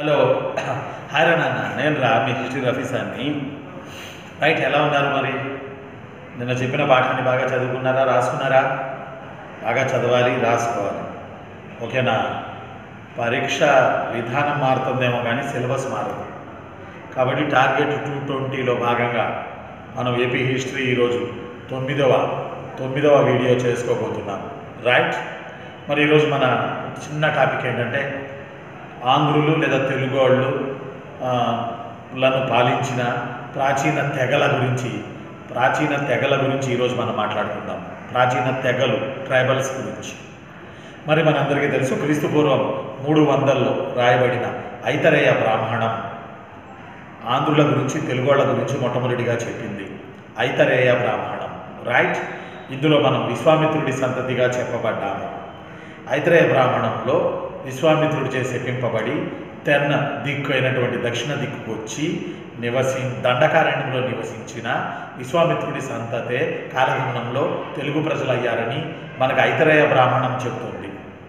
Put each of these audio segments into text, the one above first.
Hello hi రా నాన్న నేను రా మీ హిస్టరీ రఫీసాన్ని రైట్ ఎలా ఉన్నారు మరి నిన్న చెప్పిన పాఠాన్ని బాగా చదువుకున్నారా రాసుకున్నారా బాగా చదవాలి రాసుకోవాలి ఓకేనా పరీక్ష విధానం మారుతుందేమో కానీ సిలబస్ మారదు కాబట్టి టార్గెట్ టూ ట్వంటీలో భాగంగా మనం ఏపీ హిస్టరీ ఈరోజు తొమ్మిదవ తొమ్మిదవ వీడియో చేసుకోబోతున్నాం రైట్ మరి ఈరోజు మన చిన్న టాపిక్ ఏంటంటే ఆంధ్రులు లేదా తెలుగు వాళ్ళు ఆ, లను పాలించిన ప్రాచీన తెగల గురించి ప్రాచీన తెగల గురించి ఈరోజు మనం మాట్లాడుకుందాం ప్రాచీన తెగలు ట్రైబల్స్ గురించి మరి మనందరికీ తెలుసు క్రీస్తు పూర్వం మూడు వందల్లో రాయబడిన ఐతరేయ బ్రాహ్మణం ఆంధ్రుల గురించి తెలుగు వాళ్ళ గురించి మొట్టమొదటిగా చెప్పింది ఐతరేయ బ్రాహ్మణం రైట్ ఇందులో మనం విశ్వామిత్రుడి సంతతిగా చెప్పబడ్డాము ఐతరేయ బ్రాహ్మణంలో విశ్వామిత్రుడు చేసి చెప్పింపబడి తెన్న దిక్కు అయినటువంటి దక్షిణ దిక్కుకు వచ్చి నివసి దండకారణ్యంలో నివసించిన విశ్వామిత్రుడి సంతతే కాలగమనంలో తెలుగు ప్రజలు అయ్యారని మనకు ఐతరేయ బ్రాహ్మణం చెబుతుంది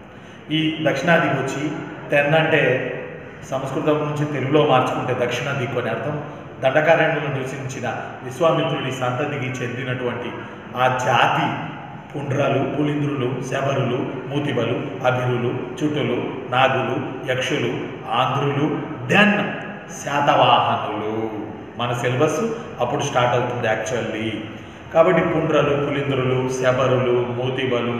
ఈ దక్షిణాదికి వచ్చి తెన్న అంటే సంస్కృతం నుంచి తెలుగులో మార్చుకుంటే దక్షిణ దిక్కు అని అర్థం దండకారణ్యంలో నివసించిన విశ్వామిత్రుడి సంతతికి చెందినటువంటి ఆ జాతి పుండ్రలు పులింద్రులు శబరులు మూతిబలు అభిరులు చుట్టులు నాగులు యక్షులు ఆంధ్రులు దెన్ శాతవాహనులు మన సిలబస్ అప్పుడు స్టార్ట్ అవుతుంది యాక్చువల్లీ కాబట్టి పుండ్రలు పులింద్రులు శబరులు మూతిబలు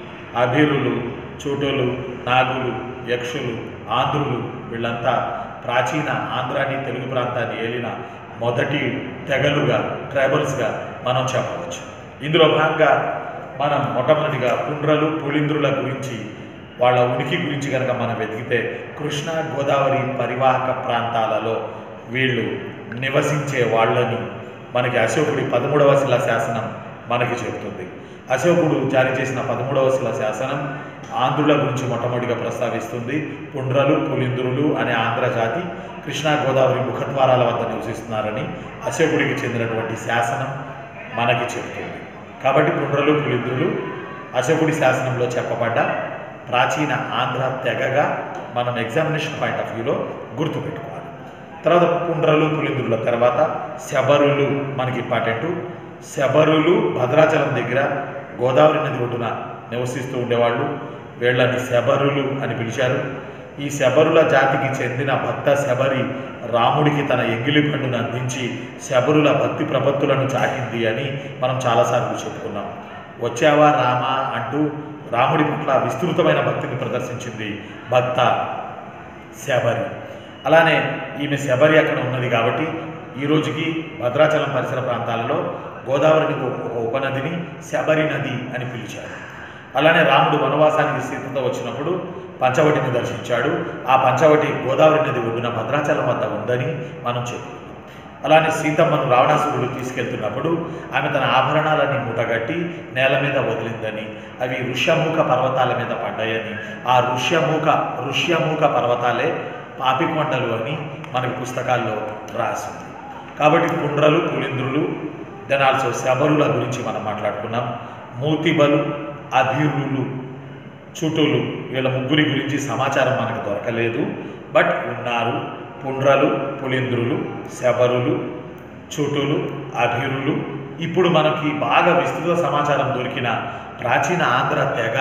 అభిరులు చూటులు నాగులు యక్షులు ఆంధ్రులు వీళ్ళంతా ప్రాచీన ఆంధ్రాని తెలుగు ప్రాంతాన్ని ఏలిన మొదటి తెగలుగా ట్రైబల్స్గా మనం చెప్పవచ్చు ఇందులో భాగంగా మనం మొట్టమొదటిగా పుండ్రలు పులింద్రుల గురించి వాళ్ళ ఉనికి గురించి కనుక మనం వెతికితే కృష్ణా గోదావరి పరివాహక ప్రాంతాలలో వీళ్ళు నివసించే వాళ్ళని మనకి అశోకుడి పదమూడవ శిలా శాసనం మనకి చెబుతుంది అశోకుడు జారీ చేసిన పదమూడవ శిలా శాసనం ఆంధ్రుల గురించి మొట్టమొదటిగా ప్రస్తావిస్తుంది పుండ్రలు పులింద్రులు అనే ఆంధ్ర జాతి కృష్ణా గోదావరి ముఖద్వారాల వద్ద నివసిస్తున్నారని అశోకుడికి చెందినటువంటి శాసనం మనకి చెబుతుంది కాబట్టి పుండ్రలు పులింద్రులు అశోకుడి శాసనంలో చెప్పబడ్డ ప్రాచీన ఆంధ్ర తెగగా మనం ఎగ్జామినేషన్ పాయింట్ ఆఫ్ వ్యూలో గుర్తుపెట్టుకోవాలి తర్వాత పుండ్రలు పులింద్రుల తర్వాత శబరులు మనకి ఇంపార్టెంట్ శబరులు భద్రాచలం దగ్గర గోదావరి నది ఒడ్డున నివసిస్తూ ఉండేవాళ్ళు వీళ్ళని శబరులు అని పిలిచారు ఈ శబరుల జాతికి చెందిన భక్త శబరి రాముడికి తన ఎంగిలి పండును అందించి శబరుల భక్తి ప్రపత్తులను చాటింది అని మనం చాలాసార్లు చెప్పుకున్నాం వచ్చావా రామా అంటూ రాముడి పట్ల విస్తృతమైన భక్తిని ప్రదర్శించింది భక్త శబరి అలానే ఈమె శబరి అక్కడ ఉన్నది కాబట్టి ఈ రోజుకి భద్రాచలం పరిసర ప్రాంతాలలో గోదావరిని ఒక ఉపనదిని శబరి నది అని పిలిచారు అలానే రాముడు వనవాసానికి సీతతో వచ్చినప్పుడు పంచవటిని దర్శించాడు ఆ పంచవటి గోదావరి నది ఒడ్డున భద్రాచలం వద్ద ఉందని మనం చెప్పుకున్నాం అలానే సీతమ్మను రావణాసురుడు తీసుకెళ్తున్నప్పుడు ఆమె తన ఆభరణాలన్నీ మూటగట్టి నేల మీద వదిలిందని అవి ఋష్యముఖ పర్వతాల మీద పడ్డాయని ఆ ఋష్యముఖ ఋష్యముఖ పర్వతాలే పాపికొండలు అని మనకి పుస్తకాల్లో రాసింది కాబట్టి పుండ్రలు పులింద్రులు దెన్ ఆల్సో శబరుల గురించి మనం మాట్లాడుకున్నాం మూతిబలు అభిరులు చుటులు వీళ్ళ ముగ్గురి గురించి సమాచారం మనకు దొరకలేదు బట్ ఉన్నారు పుండ్రలు పులింద్రులు శబరులు చుటులు అభిరులు ఇప్పుడు మనకి బాగా విస్తృత సమాచారం దొరికిన ప్రాచీన ఆంధ్ర తెగ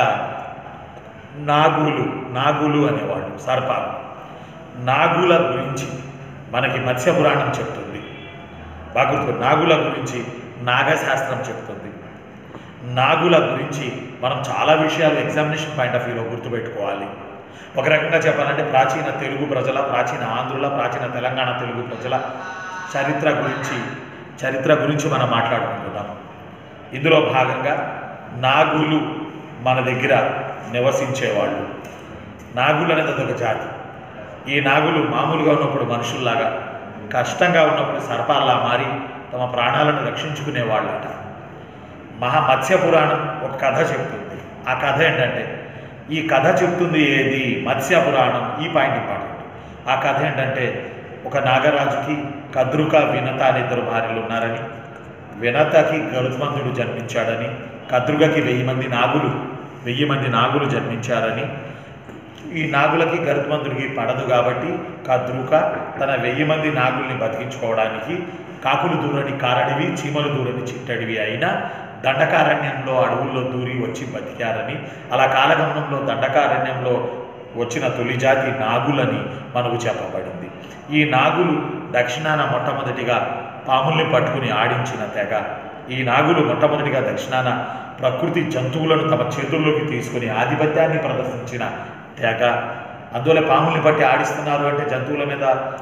నాగులు నాగులు అనేవాళ్ళు సర్పాలు నాగుల గురించి మనకి మత్స్య పురాణం చెప్తుంది బాగా గుర్తు నాగుల గురించి నాగశాస్త్రం చెప్తుంది నాగుల గురించి మనం చాలా విషయాలు ఎగ్జామినేషన్ పాయింట్ ఆఫ్ వ్యూలో గుర్తుపెట్టుకోవాలి ఒక రకంగా చెప్పాలంటే ప్రాచీన తెలుగు ప్రజల ప్రాచీన ఆంధ్రుల ప్రాచీన తెలంగాణ తెలుగు ప్రజల చరిత్ర గురించి చరిత్ర గురించి మనం మాట్లాడుకుంటున్నాం ఇందులో భాగంగా నాగులు మన దగ్గర నివసించేవాళ్ళు నాగులు అనేది అదొక జాతి ఈ నాగులు మామూలుగా ఉన్నప్పుడు మనుషుల్లాగా కష్టంగా ఉన్నప్పుడు సర్పాల్లా మారి తమ ప్రాణాలను రక్షించుకునేవాళ్ళట మహా మత్స్య పురాణం ఒక కథ చెప్తుంది ఆ కథ ఏంటంటే ఈ కథ చెప్తుంది ఏది మత్స్య పురాణం ఈ పాయింట్ ఇంపార్టెంట్ ఆ కథ ఏంటంటే ఒక నాగరాజుకి కద్రుక వినత అనే ఇద్దరు భార్యలు ఉన్నారని వినతకి గరుత్మంతుడు జన్మించాడని కద్రుగకి వెయ్యి మంది నాగులు వెయ్యి మంది నాగులు జన్మించారని ఈ నాగులకి గరుత్మంతుడికి పడదు కాబట్టి కద్రుక తన వెయ్యి మంది నాగుల్ని బతికించుకోవడానికి కాకులు దూరని కారడివి చీమలు దూరని చిట్టడివి అయినా దండకారణ్యంలో అడవుల్లో దూరి వచ్చి బతికారని అలా కాలగమనంలో దండకారణ్యంలో వచ్చిన తొలి జాతి నాగులని మనకు చెప్పబడింది ఈ నాగులు దక్షిణాన మొట్టమొదటిగా పాముల్ని పట్టుకుని ఆడించిన తెగ ఈ నాగులు మొట్టమొదటిగా దక్షిణాన ప్రకృతి జంతువులను తమ చేతుల్లోకి తీసుకుని ఆధిపత్యాన్ని ప్రదర్శించిన తెగ అందువల్ల పాముల్ని పట్టి ఆడిస్తున్నారు అంటే జంతువుల మీద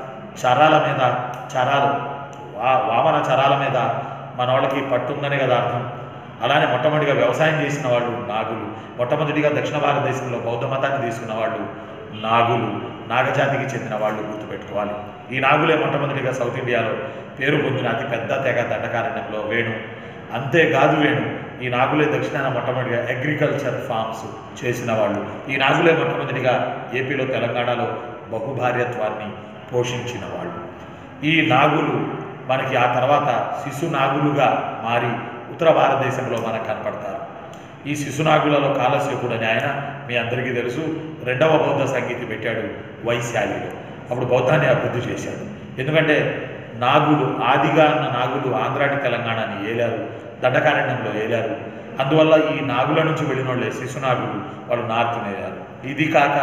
చరాల మీద చరాలు వా వామన చరాల మీద మన వాళ్ళకి పట్టుందనే కదా అర్థం అలానే మొట్టమొదటిగా వ్యవసాయం చేసిన వాళ్ళు నాగులు మొట్టమొదటిగా దక్షిణ భారతదేశంలో బౌద్ధ మతాన్ని తీసుకున్న వాళ్ళు నాగులు నాగజాతికి చెందిన వాళ్ళు గుర్తుపెట్టుకోవాలి ఈ నాగులే మొట్టమొదటిగా సౌత్ ఇండియాలో పేరు పొందిన అతి పెద్ద తెగ దండకారణ్యంలో వేణు అంతేకాదు వేణు ఈ నాగులే దక్షిణాన మొట్టమొదటిగా అగ్రికల్చర్ ఫార్మ్స్ చేసిన వాళ్ళు ఈ నాగులే మొట్టమొదటిగా ఏపీలో తెలంగాణలో బహుభార్యత్వాన్ని పోషించిన వాళ్ళు ఈ నాగులు మనకి ఆ తర్వాత శిశు నాగులుగా మారి ఉత్తర భారతదేశంలో మనకు కనపడతారు ఈ శిశునాగులలో కాలశేఖుడు అని ఆయన మీ అందరికీ తెలుసు రెండవ బౌద్ధ సంగీతి పెట్టాడు వైశాలిలో అప్పుడు బౌద్ధాన్ని అభివృద్ధి చేశాడు ఎందుకంటే నాగులు ఆదిగా ఉన్న నాగులు ఆంధ్రాని తెలంగాణని ఏలారు దండకారణ్యంలో ఏలారు అందువల్ల ఈ నాగుల నుంచి వెళ్ళిన వాళ్ళే శిశునాగులు వాళ్ళు నార్త్ని ఏలారు ఇది కాక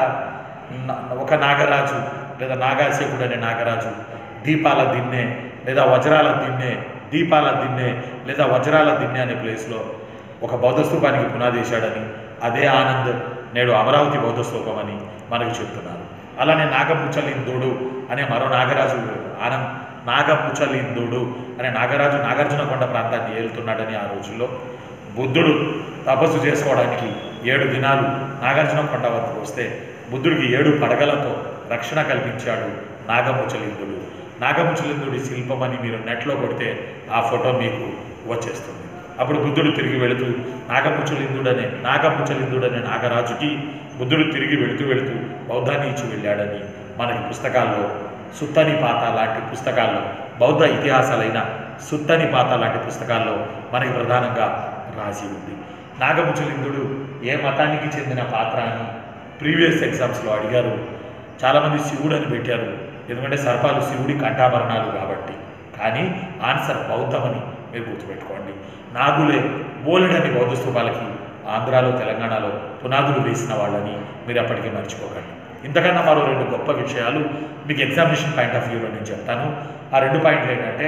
న- ఒక నాగరాజు లేదా నాగాశేకుడు అనే నాగరాజు దీపాల దిన్నె లేదా వజ్రాల దిన్నె దీపాల దిన్నె లేదా వజ్రాల దిన్నె అనే ప్లేస్లో ఒక బౌద్ధ స్తూపానికి పునాది వేశాడని అదే ఆనంద్ నేడు అమరావతి బౌద్ధ స్తూపం అని మనకు చెప్తున్నారు అలానే నాగముచ్చలిందుడు అనే మరో నాగరాజు ఆనంద్ నాగముచ్చలిందుడు అనే నాగరాజు నాగార్జున కొండ ప్రాంతాన్ని ఏలుతున్నాడని ఆ రోజుల్లో బుద్ధుడు తపస్సు చేసుకోవడానికి ఏడు దినాలు నాగార్జున కొండ వద్దకు వస్తే బుద్ధుడికి ఏడు పడగలతో రక్షణ కల్పించాడు నాగముచలిందుడు నాగముచలిందుడి శిల్పం అని మీరు నెట్లో కొడితే ఆ ఫోటో మీకు వచ్చేస్తుంది అప్పుడు బుద్ధుడు తిరిగి వెళుతూ నాగముచలిందుడనే నాగముచలిందుడనే నాగరాజుకి బుద్ధుడు తిరిగి వెళుతూ వెళుతూ బౌద్ధాన్ని ఇచ్చి వెళ్ళాడని మనకి పుస్తకాల్లో సుత్తని పాత లాంటి పుస్తకాల్లో బౌద్ధ ఇతిహాసాలైన సుత్తని పాత లాంటి పుస్తకాల్లో మనకి ప్రధానంగా రాసి ఉంది నాగముచలిందుడు ఏ మతానికి చెందిన పాత్ర అని ప్రీవియస్ ఎగ్జామ్స్లో అడిగారు చాలామంది శివుడు అని పెట్టారు ఎందుకంటే సర్పాలు శివుడి కంఠాభరణాలు కాబట్టి కానీ ఆన్సర్ బౌద్ధమని మీరు గుర్తుపెట్టుకోండి నాగులే బోలెడని బౌద్ధ స్తూపాలకి ఆంధ్రాలో తెలంగాణలో పునాదులు వేసిన వాళ్ళని మీరు అప్పటికీ మర్చిపోకండి ఇంతకన్నా మరో రెండు గొప్ప విషయాలు మీకు ఎగ్జామినేషన్ పాయింట్ ఆఫ్ వ్యూలో నేను చెప్తాను ఆ రెండు పాయింట్లు ఏంటంటే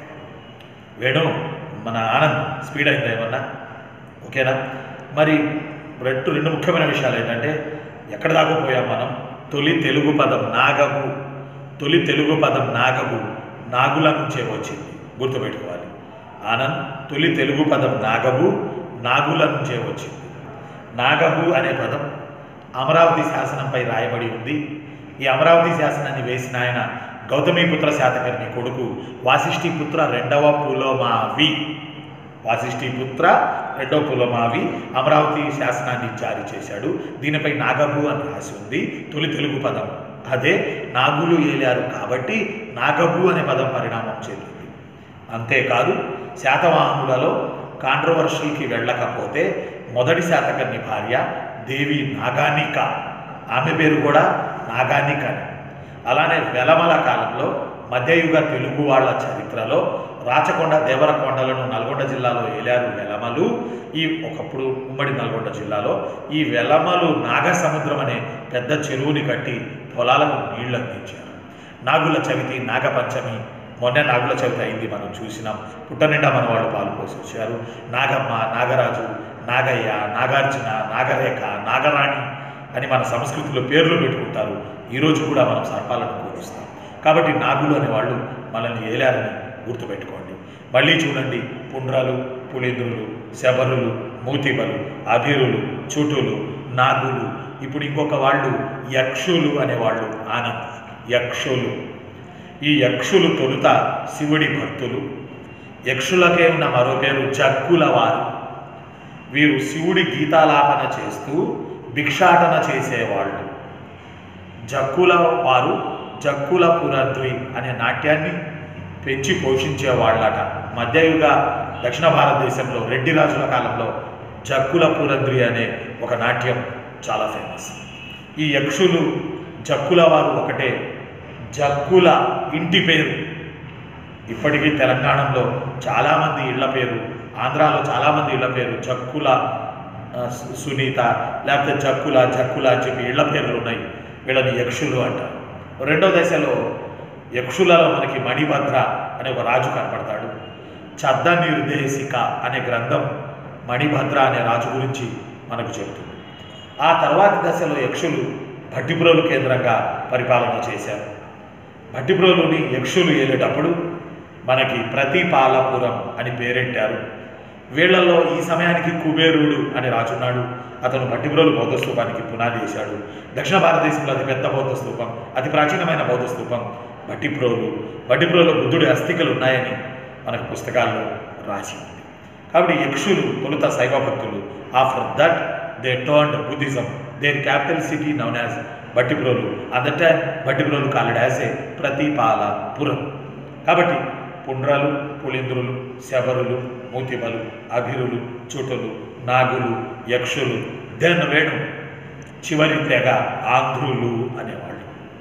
వేణు మన ఆనంద్ స్పీడ్ అయిందా ఏమన్నా ఓకేనా మరి రెండు రెండు ముఖ్యమైన విషయాలు ఏంటంటే ఎక్కడ దాకా పోయాం మనం తొలి తెలుగు పదం నాగబు తొలి తెలుగు పదం నాగబు నాగుల నుంచే వచ్చింది గుర్తుపెట్టుకోవాలి ఆనంద్ తొలి తెలుగు పదం నాగబు నాగుల నుంచే వచ్చింది నాగబు అనే పదం అమరావతి శాసనంపై రాయబడి ఉంది ఈ అమరావతి శాసనాన్ని వేసిన ఆయన గౌతమీపుత్ర శాతకర్ణి కొడుకు వాసిష్ఠిపుత్ర రెండవ పులోమావి వాసిష్ఠిపుత్ర రెండవ పులోమావి అమరావతి శాసనాన్ని జారీ చేశాడు దీనిపై నాగబు అని రాసి ఉంది తొలి తెలుగు పదం అదే నాగులు ఏలారు కాబట్టి నాగబు అనే పదం పరిణామం చెందింది అంతేకాదు శాతవాహనులలో కాంట్రవర్షీకి వెళ్ళకపోతే మొదటి శాతకర్ణి భార్య దేవి నాగానిక ఆమె పేరు కూడా నాగానిక అని అలానే వెలమల కాలంలో మధ్యయుగ తెలుగు వాళ్ళ చరిత్రలో రాచకొండ దేవరకొండలను నల్గొండ జిల్లాలో ఏలారు వెలమలు ఈ ఒకప్పుడు ఉమ్మడి నల్గొండ జిల్లాలో ఈ వెలమలు నాగసముద్రం అనే పెద్ద చెరువుని కట్టి పొలాలకు నీళ్లు అందించారు నాగుల చవితి నాగపంచమి మొన్న నాగుల చవితి అయింది మనం చూసినాం పుట్టనిండా మన వాళ్ళు పాలు పోసి వచ్చారు నాగమ్మ నాగరాజు నాగయ్య నాగార్జున నాగరేఖ నాగరాణి అని మన సంస్కృతిలో పేర్లు పెట్టుకుంటారు ఈరోజు కూడా మనం సర్పాలను పూజిస్తాం కాబట్టి నాగులు అనే వాళ్ళు మనల్ని ఏలారని గుర్తుపెట్టుకోండి మళ్ళీ చూడండి పుండ్రాలు పులింద్రులు శబరులు మూతిబలు అభిరులు చుటులు నాగులు ఇప్పుడు ఇంకొక వాళ్ళు యక్షులు అనేవాళ్ళు ఆనంద్ యక్షులు ఈ యక్షులు తొలుత శివుడి భక్తులు యక్షులకే ఉన్న మరో పేరు జక్కుల వారు వీరు శివుడి గీతాలాపన చేస్తూ భిక్షాటన చేసేవాళ్ళు జక్కుల వారు జక్కుల పురద్వి అనే నాట్యాన్ని పెంచి పోషించే వాళ్ళట మధ్యయుగ దక్షిణ భారతదేశంలో రెడ్డి రాజుల కాలంలో జక్కుల పురద్రి అనే ఒక నాట్యం చాలా ఫేమస్ ఈ యక్షులు జక్కుల వారు ఒకటే జక్కుల ఇంటి పేరు ఇప్పటికీ తెలంగాణలో చాలామంది ఇళ్ల పేరు ఆంధ్రాలో చాలామంది ఇళ్ల పేరు జక్కుల ఆ, సు- సునీత లేకపోతే జక్కుల జక్కుల అని చెప్పి ఇళ్ల పేర్లు ఉన్నాయి వీళ్ళని యక్షులు అంటారు రెండో దశలో యక్షులలో మనకి మణిభద్ర అనే ఒక రాజు కనపడతాడు చద్ద నిర్దేశిక అనే గ్రంథం మణిభద్ర అనే రాజు గురించి మనకు చెబుతుంది ఆ తర్వాతి దశలో యక్షులు భట్టిపురోలు కేంద్రంగా పరిపాలన చేశారు భట్టిప్రోలుని యక్షులు ఏలేటప్పుడు మనకి ప్రతిపాలపురం అని పేరెట్టారు వీళ్లలో ఈ సమయానికి కుబేరుడు అని రాజున్నాడు అతను భట్టిప్రోలు బౌద్ధ స్తూపానికి పునాది వేశాడు దక్షిణ భారతదేశంలో అతి పెద్ద బౌద్ధ స్తూపం అతి ప్రాచీనమైన బౌద్ధ స్తూపం భట్టిప్రోలు భట్టిప్రోలు బుద్ధుడి అస్థికలు ఉన్నాయని మనకు పుస్తకాల్లో రాసి ఉంది కాబట్టి యక్షులు తొలుత శైవ భక్తులు after that they turned Buddhism their capital city known as Bhattiprolu at that time Bhattiprolu called as a Pratipalapuram కాబట్టి పుండ్రాలు పులింద్రులు శబరులు మూతిమలు అభిరులు చుటులు నాగులు యక్షులు దెన్ వేణు చివరి తెగ ఆంధ్రులు అనేవాళ్ళు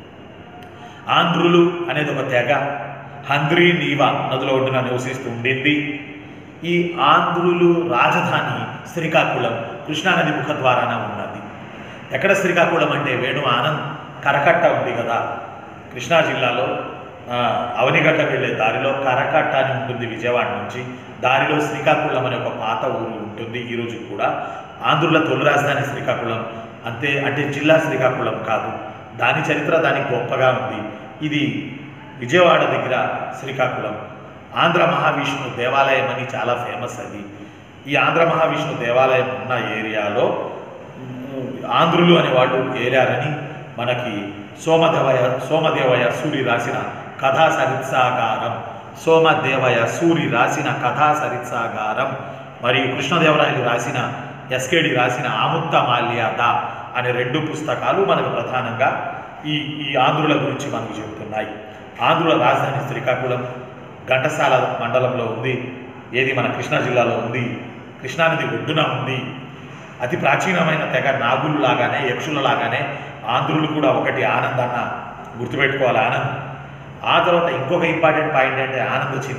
ఆంధ్రులు అనేది ఒక తెగ హంద్రీ నీవా నదిలో ఒడ్డున నివసిస్తూ ఉండింది ఈ ఆంధ్రులు రాజధాని శ్రీకాకుళం కృష్ణానది ముఖద్వారాన ఉన్నది ఎక్కడ శ్రీకాకుళం అంటే వేణు ఆనంద్ కరకట్ట ఉంది కదా కృష్ణా జిల్లాలో ఆ, అవనిగట్ట వెళ్ళే దారిలో కరకట్ట అని ఉంటుంది విజయవాడ నుంచి దారిలో శ్రీకాకుళం అనే ఒక పాత ఊరు ఉంటుంది ఈ రోజు కూడా ఆంధ్రుల తొలి రాజధాని శ్రీకాకుళం అంతే అంటే జిల్లా శ్రీకాకుళం కాదు దాని చరిత్ర దానికి గొప్పగా ఉంది ఇది విజయవాడ దగ్గర శ్రీకాకుళం ఆంధ్ర మహావిష్ణు దేవాలయం అని చాలా ఫేమస్ అది ఈ ఆంధ్ర మహావిష్ణు దేవాలయం ఉన్న ఏరియాలో ఉమ్, ఆంధ్రులు అనేవాళ్ళు ఏలారని మనకి సోమదేవయ సోమదేవయ సూరి రాసిన కథా సరిత్సాగారం సోమదేవయ సూరి రాసిన కథా సరిత్సాగారం మరియు కృష్ణదేవరాయలు రాసిన ఎస్కేడి రాసిన ఆముక్త మాల్యాద అనే రెండు పుస్తకాలు మనకు ప్రధానంగా ఈ ఈ ఆంధ్రుల గురించి మనకు చెబుతున్నాయి ఆంధ్రుల రాజధాని శ్రీకాకుళం ఘంటసాల మండలంలో ఉంది ఏది మన కృష్ణా జిల్లాలో ఉంది కృష్ణానది ఒడ్డున ఉంది అతి ప్రాచీనమైన తెగ నాగులు లాగానే యక్షుల లాగానే ఆంధ్రులు కూడా ఒకటి ఆనందన్న గుర్తుపెట్టుకోవాలి ఆనంద్ ఆ తర్వాత ఇంకొక ఇంపార్టెంట్ పాయింట్ అంటే ఆనంద్ చిన్న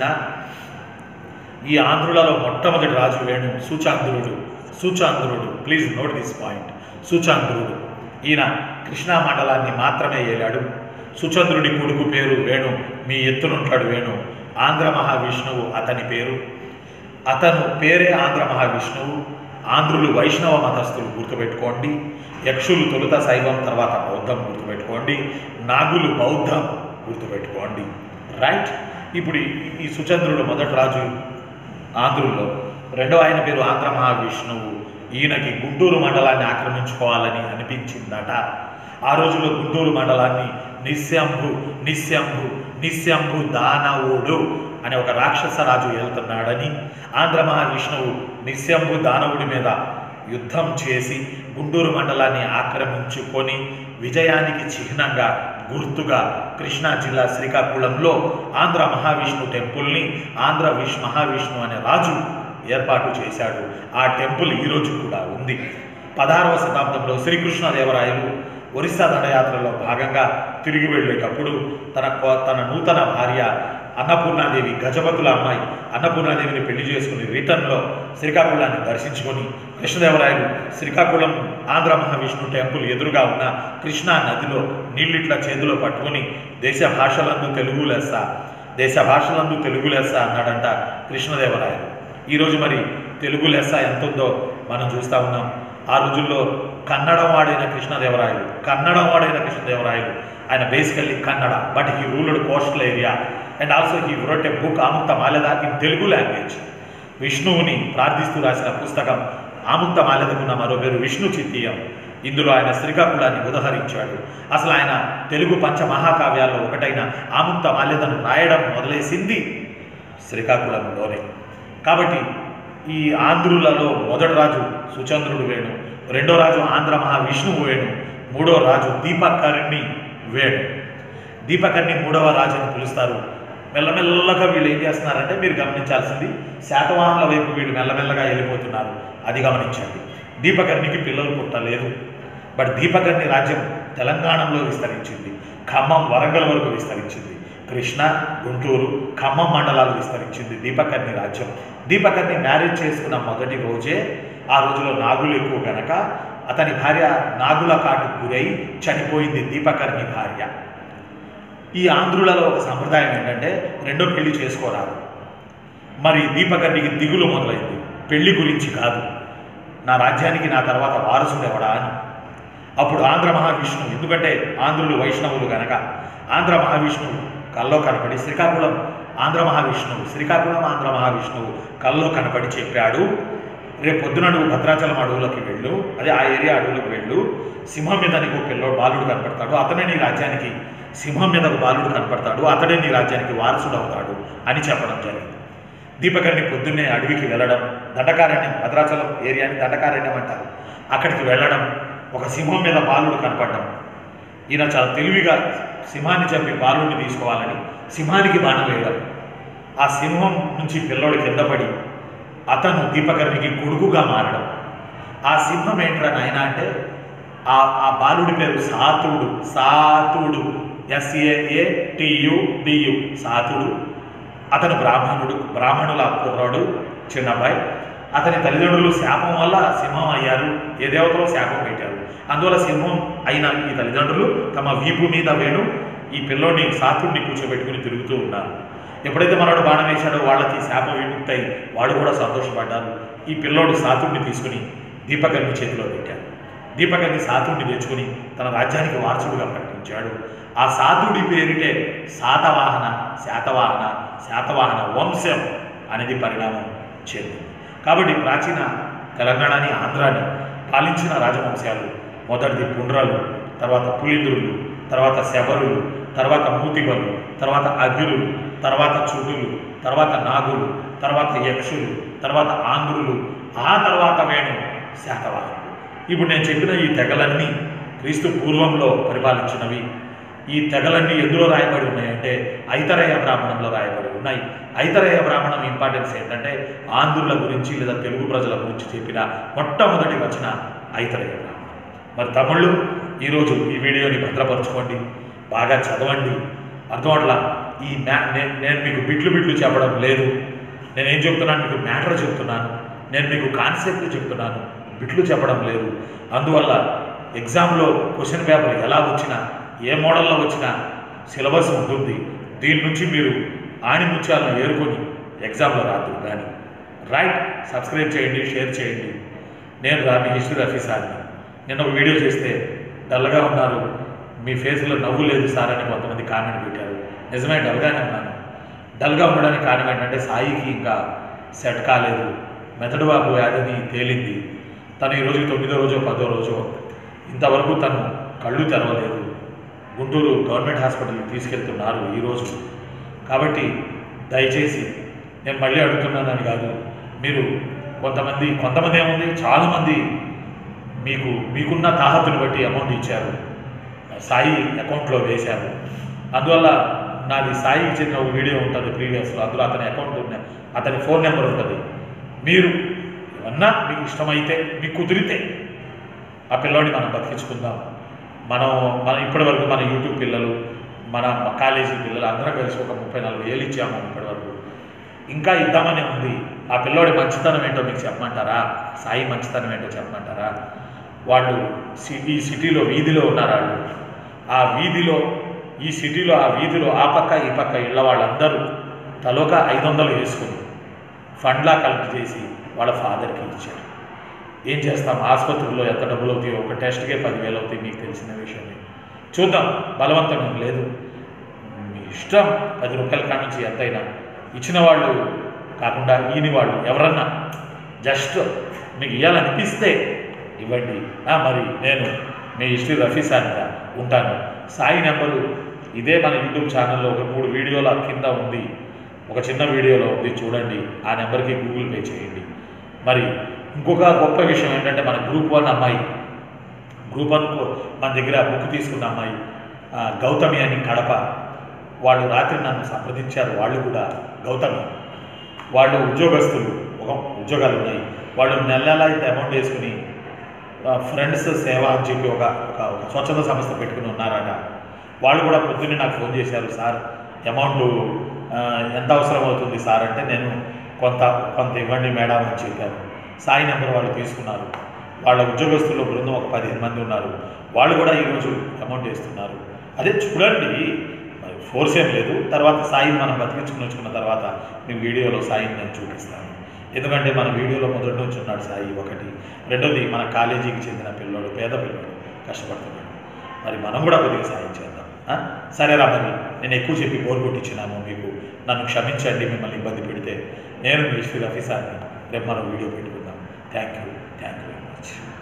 ఈ ఆంధ్రులలో మొట్టమొదటి రాజు వేణు సూచాంధ్రుడు సూచాంధ్రుడు ప్లీజ్ నోట్ దిస్ పాయింట్ సూచాంధ్రుడు ఈయన కృష్ణా మండలాన్ని మాత్రమే ఏలాడు సుచంద్రుడి కొడుకు పేరు వేణు మీ ఎత్తునుంటాడు వేణు ఆంధ్ర మహావిష్ణువు అతని పేరు అతను పేరే ఆంధ్ర మహావిష్ణువు ఆంధ్రులు వైష్ణవ మతస్థులు గుర్తుపెట్టుకోండి యక్షులు తొలుత శైవం తర్వాత బౌద్ధం గుర్తుపెట్టుకోండి నాగులు బౌద్ధం గుర్తుపెట్టుకోండి రైట్ ఇప్పుడు ఈ- ఈ సుచంద్రుడు మొదటి రాజు ఆంధ్రుల్లో రెండో ఆయన పేరు ఆంధ్ర మహావిష్ణువు ఈయనకి గుంటూరు మండలాన్ని ఆక్రమించుకోవాలని అనిపించిందట ఆ రోజుల్లో గుంటూరు మండలాన్ని నిస్యంభు నిస్యంభు నిస్యంభు దానవుడు అనే ఒక రాక్షస రాజు వెళ్తున్నాడని ఆంధ్ర మహావిష్ణువు నిస్యంభు దానవుడి మీద యుద్ధం చేసి గుంటూరు మండలాన్ని ఆక్రమించుకొని విజయానికి చిహ్నంగా గుర్తుగా కృష్ణా జిల్లా శ్రీకాకుళంలో ఆంధ్ర మహావిష్ణు టెంపుల్ని ఆంధ్ర విష్ మహావిష్ణు అనే రాజు ఏర్పాటు చేశాడు ఆ టెంపుల్ ఈ రోజు కూడా ఉంది పదహారవ శతాబ్దంలో శ్రీకృష్ణదేవరాయలు ఒరిస్సా దండయాత్రలో భాగంగా తిరిగి వెళ్ళేటప్పుడు తన కో- తన నూతన భార్య అన్నపూర్ణాదేవి గజపతుల అమ్మాయి అన్నపూర్ణాదేవిని పెళ్లి చేసుకుని రిటర్న్లో శ్రీకాకుళాన్ని దర్శించుకొని కృష్ణదేవరాయలు శ్రీకాకుళం ఆంధ్ర మహావిష్ణు టెంపుల్ ఎదురుగా ఉన్న కృష్ణా నదిలో నీళ్ళిట్ల చేతిలో పట్టుకొని దేశ భాషలందు తెలుగు లెస్స దేశ భాషలందు తెలుగు లెస్స అన్నాడంట కృష్ణదేవరాయలు ఈరోజు మరి తెలుగు లెస్స ఎంత ఉందో మనం చూస్తూ ఉన్నాం ఆ రోజుల్లో కన్నడం వాడైన కృష్ణదేవరాయలు కన్నడం వాడైన కృష్ణదేవరాయలు ఆయన basically Kannada but he ruled coastal area and also he wrote a book Amuktamalyada in Telugu language విష్ణువుని ప్రార్థిస్తూ రాసిన పుస్తకం ఆముక్త మాల్యదకున్న మరో పేరు విష్ణు చిత్తీయం ఇందులో ఆయన శ్రీకాకుళాన్ని ఉదహరించాడు అసలు ఆయన తెలుగు పంచ మహాకావ్యాల్లో ఒకటైన ఆముక్త మాల్యదను రాయడం మొదలేసింది శ్రీకాకుళంలోనే కాబట్టి ఈ ఆంధ్రులలో మొదటి రాజు సుచంద్రుడు వేణు రెండో రాజు ఆంధ్ర మహావిష్ణువు వేణు మూడో రాజు దీపకర్ణి వేణు దీపకర్ణి మూడవ రాజు అని పిలుస్తారు మెల్లమెల్లగా వీళ్ళు ఏం చేస్తున్నారంటే మీరు గమనించాల్సింది శాతవాహనుల వైపు వీళ్ళు మెల్లమెల్లగా వెళ్ళిపోతున్నారు అది గమనించండి దీపకర్ణికి పిల్లలు పుట్టలేదు బట్ దీపకర్ణి రాజ్యం తెలంగాణలో విస్తరించింది ఖమ్మం వరంగల్ వరకు విస్తరించింది కృష్ణ గుంటూరు ఖమ్మం మండలాలు విస్తరించింది దీపకర్ణి రాజ్యం దీపకర్ణి మ్యారేజ్ చేసుకున్న మొదటి రోజే ఆ రోజులో నాగులు ఎక్కువ గనక అతని భార్య నాగుల కాటుకు గురై చనిపోయింది దీపకర్ణి భార్య ఈ ఆంధ్రులలో ఒక సంప్రదాయం ఏంటంటే రెండో పెళ్లి చేసుకోరాదు మరి దీపకర్ణికి దిగులు మొదలైంది పెళ్లి గురించి కాదు నా రాజ్యానికి నా తర్వాత వారసుడు ఎవడా అని అప్పుడు ఆంధ్ర మహావిష్ణువు ఎందుకంటే ఆంధ్రులు వైష్ణవులు గనక ఆంధ్ర మహావిష్ణువు కల్లో కనపడి శ్రీకాకుళం ఆంధ్ర మహావిష్ణువు శ్రీకాకుళం ఆంధ్ర మహావిష్ణువు కల్లో కనపడి చెప్పాడు రేపు పొద్దున నువ్వు భద్రాచలం అడవులకు వెళ్ళు అదే ఆ ఏరియా అడవులకు వెళ్ళు సింహం మీద నీకు పిల్లోడు బాలుడు కనపడతాడు అతనే నీ రాజ్యానికి సింహం మీద ఒక బాలుడు కనపడతాడు అతడే నీ రాజ్యానికి వారసుడు అవుతాడు అని చెప్పడం జరిగింది దీపకర్ణి పొద్దున్నే అడవికి వెళ్ళడం దండకారణ్యం భద్రాచలం ఏరియాని దండకారణ్యం అంటారు అక్కడికి వెళ్ళడం ఒక సింహం మీద బాలుడు కనపడడం ఈయన చాలా తెలివిగా సింహాన్ని చంపి బాలుడిని తీసుకోవాలని సింహానికి బాణం వేయడం ఆ సింహం నుంచి పిల్లోడు కింద పడి అతను దీపకర్ణికి కొడుకుగా మారడం ఆ సింహం ఏంట్రా నాయన అంటే ఆ ఆ బాలుడి పేరు సాతుడు సాతుడు ఎస్ఏఏ టియు డియు సాతుడు అతను బ్రాహ్మణుడు బ్రాహ్మణుల కుర్రాడు చిన్న అబ్బాయి అతని తల్లిదండ్రులు శాపం వల్ల సింహం అయ్యారు ఏ దేవతలో శాపం పెట్టారు అందువల్ల సింహం అయిన ఈ తల్లిదండ్రులు తమ వీపు మీద వేణు ఈ పిల్లోని సాతుడిని కూర్చోబెట్టుకుని తిరుగుతూ ఉన్నారు ఎప్పుడైతే మనోడు బాణం వేశాడో వాళ్ళకి శాపం విముక్తయి వాడు కూడా సంతోషపడ్డారు ఈ పిల్లోడు సాతుడిని తీసుకుని దీపకర్ణి చేతిలో పెట్టాడు దీపకర్ణి సాతుడిని తెచ్చుకుని తన రాజ్యానికి వారసుడుగా ప్రకటించాడు ఆ సాతుడి పేరిటే శాతవాహన శాతవాహన శాతవాహన వంశం అనేది పరిణామం చెందింది కాబట్టి ప్రాచీన తెలంగాణని ఆంధ్రాని పాలించిన రాజవంశాలు మొదటిది పుండ్రలు తర్వాత పులింద్రులు తర్వాత శబరులు తర్వాత మూతిబలు తర్వాత అభిరులు తర్వాత చుడులు తర్వాత నాగులు తర్వాత యక్షులు తర్వాత ఆంధ్రులు ఆ తర్వాత వేణు శాతవాహనులు ఇప్పుడు నేను చెప్పిన ఈ తెగలన్నీ క్రీస్తు పూర్వంలో పరిపాలించినవి ఈ తెగలన్నీ ఎందులో రాయబడి ఉన్నాయంటే ఐతరేయ బ్రాహ్మణంలో రాయబడి ఉన్నాయి ఐతరేయ బ్రాహ్మణం ఇంపార్టెన్స్ ఏంటంటే ఆంధ్రుల గురించి లేదా తెలుగు ప్రజల గురించి చెప్పిన మొట్టమొదటి రచన ఐతరేయ బ్రాహ్మణం మరి తమిళ్ళు ఈరోజు ఈ వీడియోని భద్రపరచుకోండి బాగా చదవండి అర్థమట్లా ఈ మ్యా నేను నేను మీకు బిట్లు బిట్లు చెప్పడం లేదు నేనేం చెప్తున్నాను మీకు మ్యాటర్ చెప్తున్నాను నేను మీకు కాన్సెప్ట్ చెప్తున్నాను బిట్లు చెప్పడం లేదు అందువల్ల ఎగ్జామ్లో క్వశ్చన్ పేపర్ ఎలా వచ్చినా ఏ మోడల్లో వచ్చినా సిలబస్ ఉంటుంది దీని నుంచి మీరు ఆణిముత్యాలను ఏరుకొని ఎగ్జామ్లో రాదు కానీ రైట్ సబ్స్క్రైబ్ చేయండి షేర్ చేయండి నేను రా మీ హిస్టరీ ఆఫీసర్ని నిన్న ఒక వీడియో చేస్తే డల్గా ఉన్నారు మీ ఫేస్లో నవ్వు లేదు సార్ అని కొంతమంది కామెంట్ పెట్టారు నిజమే డల్గానే ఉన్నాను డల్గా ఉండడానికి కారణం ఏంటంటే సాయికి ఇంకా సెట్ కాలేదు మెదడు వాపు వ్యాధిని తేలింది తను ఈరోజు తొమ్మిదో రోజో పదో రోజో ఇంతవరకు తను కళ్ళు తెరవలేదు గుంటూరు గవర్నమెంట్ హాస్పిటల్కి తీసుకెళ్తున్నారు ఈరోజు కాబట్టి దయచేసి నేను మళ్ళీ అడుగుతున్నానని కాదు మీరు కొంతమంది కొంతమంది ఏముంది చాలామంది మీకు మీకున్న తాహతుని బట్టి అమౌంట్ ఇచ్చారు సాయి అకౌంట్లో వేశారు అందువల్ల నాది సాయికి చెందిన ఒక వీడియో ఉంటుంది ప్రీవియస్లో అందులో అతని అకౌంట్ ఉన్న అతని ఫోన్ నెంబర్ ఉంటుంది మీరు ఏమన్నా మీకు ఇష్టమైతే మీకు కుదిరితే ఆ పిల్లోడిని మనం బతికించుకుందాం మనం మన ఇప్పటి వరకు మన యూట్యూబ్ పిల్లలు మన కాలేజీ పిల్లలు అందరం కలిసి ఒక ముప్పై నాలుగు వేలు ఇచ్చాము ఇప్పటి వరకు ఇంకా ఇద్దామని ఉంది ఆ పిల్లోడి మంచితనం ఏంటో మీకు చెప్పమంటారా సాయి మంచితనం ఏంటో చెప్పమంటారా వాళ్ళు సి- ఈ సిటీలో వీధిలో ఉన్నారు వాళ్ళు ఆ వీధిలో ఈ సిటీలో ఆ వీధిలో ఆ పక్క ఈ పక్క ఇళ్ళ వాళ్ళందరూ తలోక ఐదు వందలు వేసుకుని ఫండ్లా కలెక్ట్ చేసి వాళ్ళ ఫాదర్కి ఇచ్చారు ఏం చేస్తాం ఆసుపత్రిలో ఎంత డబ్బులు అవుతాయో ఒక టెస్ట్కే పదివేలు అవుతాయి మీకు తెలిసిన విషయమే చూద్దాం బలవంతం ఏం లేదు మీ ఇష్టం పది రూపాయల కాడ నుంచి ఎంతైనా ఇచ్చిన వాళ్ళు కాకుండా ఈని వాళ్ళు ఎవరన్నా జస్ట్ మీకు ఇవ్వాలనిపిస్తే ఇవ్వండి ఆ, మరి నేను మీ హిస్టరీ రఫీ సార్గా ఉంటాను సాయి నెంబరు ఇదే మన యూట్యూబ్ ఛానల్లో ఒక మూడు వీడియోల కింద ఉంది ఒక చిన్న వీడియోలో ఉంది చూడండి ఆ నెంబర్కి గూగుల్ పే చేయండి మరి ఇంకొక గొప్ప విషయం ఏంటంటే మన గ్రూప్ వన్ అమ్మాయి గ్రూప్ వన్ మన దగ్గర బుక్ తీసుకున్న అమ్మాయి ఆ, గౌతమి అని కడప వాళ్ళు రాత్రి నన్ను సంప్రదించారు వాళ్ళు కూడా గౌతమి వాళ్ళు ఉద్యోగస్తులు ఒక ఉద్యోగాలు ఉన్నాయి వాళ్ళు నెల నెల అయితే అమౌంట్ వేసుకుని ఫ్రెండ్స్ సేవ అని చెప్పి ఒక ఒక ఒక స్వచ్ఛంద సంస్థ పెట్టుకుని ఉన్నారట వాళ్ళు కూడా పొద్దున్నే నాకు ఫోన్ చేశారు సార్ అమౌంట్ ఆ, ఎంత అవసరం అవుతుంది సార్ అంటే నేను కొంత కొంత ఇవ్వండి మేడం అని చెప్పాను సాయి నెంబర్ వాళ్ళు తీసుకున్నారు వాళ్ళ ఉద్యోగస్తుల్లో బృందం ఒక పదిహేను మంది ఉన్నారు వాళ్ళు కూడా ఈరోజు అమౌంట్ వేస్తున్నారు అదే చూడండి మరి ఫోర్స్ ఏం లేదు తర్వాత సాయిని మనం బతికించుకుని వచ్చుకున్న తర్వాత మీ వీడియోలో సాయిని నేను చూపిస్తాను ఎందుకంటే మన వీడియోలో మొదటి నుంచి ఉన్నాడు సాయి ఒకటి రెండోది మన కాలేజీకి చెందిన పిల్లోడు పేద పిల్లోడు కష్టపడుతున్నాడు మరి మనం కూడా కొద్దిగా సాయం చేద్దాం ఆ? సరేరా మరి నేను ఎక్కువ చెప్పి బోర్ కొట్టించినాము మీకు నన్ను క్షమించండి మిమ్మల్ని ఇబ్బంది పెడితే నేను మీ శ్రీ రఫీసాన్ని రేపు మనం వీడియో పెట్టుకుందాం thank you thank you very much